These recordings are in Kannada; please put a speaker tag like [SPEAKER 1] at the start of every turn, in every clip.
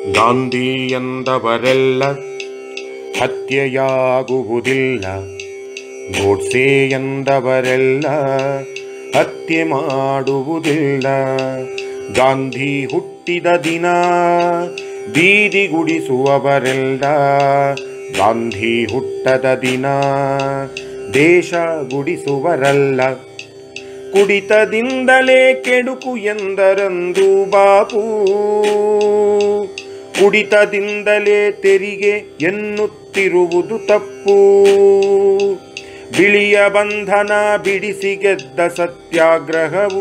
[SPEAKER 1] ಗಾಂಧಿ ಎಂದವರೆಲ್ಲ ಹತ್ಯೆಯಾಗುವುದಿಲ್ಲ ಗೋಡ್ಸೆ ಎಂದವರೆಲ್ಲ ಹತ್ಯೆ ಮಾಡುವುದಿಲ್ಲ ಗಾಂಧಿ ಹುಟ್ಟಿದ ದಿನ ಬೀದಿಗುಡಿಸುವವರೆಲ್ಲ ಗಾಂಧಿ ಹುಟ್ಟದ ದಿನ ದೇಶ ಗುಡಿಸುವರಲ್ಲ ಕುಡಿತದಿಂದಲೇ ಕೆಡುಕು ಎಂದರಂದು ಬಾಪು ಕುಡಿತದಿಂದಲೇ ತೆರಿಗೆ ಎನ್ನುತ್ತಿರುವುದು ತಪ್ಪು ಬಿಳಿಯ ಬಂಧನ ಬಿಡಿಸಿ ಗೆದ್ದ ಸತ್ಯಾಗ್ರಹವು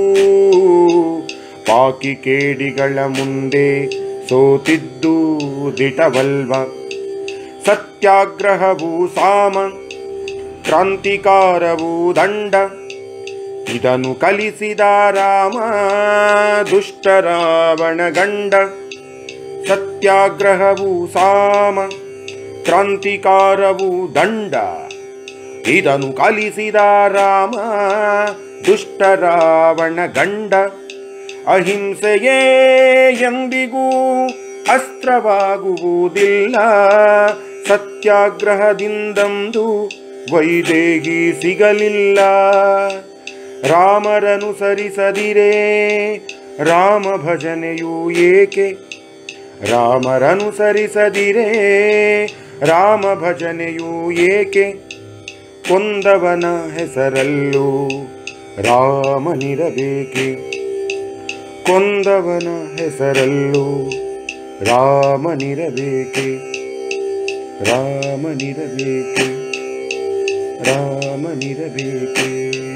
[SPEAKER 1] ಪಾಕಿ ಕೇಡಿಗಳ ಮುಂದೆ ಸೋತಿದ್ದು ದಿಟವಲ್ವ ಸತ್ಯಾಗ್ರಹವು ಸಾಮ ಕ್ರಾಂತಿಕಾರವು ದಂಡ ಇದನ್ನು ಕಲಿಸಿದ ರಾಮ ದುಷ್ಟ ರಾವಣ ಗಂಡ ಸತ್ಯಾಗ್ರಹವು ಸಾಮ ಕ್ರಾಂತಿಕಾರವು ದಂಡ ಇದನ್ನು ಕಲಿಸಿದ ರಾಮ ದುಷ್ಟ ರಾವಣ ಗಂಡ ಅಹಿಂಸೆಯೇ ಎಂದಿಗೂ ಅಸ್ತ್ರವಾಗುವುದಿಲ್ಲ ಸತ್ಯಾಗ್ರಹದಿಂದಂದು ವೈದೇಹಿ ಸಿಗಲಿಲ್ಲ ರಾಮರನುಸರಿಸದಿರೇ ರಾಮ ಭಜನೆಯು ಏಕೆ ರಾಮರನುಸರಿಸದಿರೇ ರಾಮ ಭಜನೆಯು ಏಕೆ ಕೊಂದವನ ಹೆಸರಲ್ಲೂ ರಾಮನಿರಬೇಕೆ ಕೊಂದವನ ಹೆಸರಲ್ಲೂ ರಾಮನಿರಬೇಕೆ ರಾಮನಿರಬೇಕೆ ರಾಮನಿರಬೇಕೆ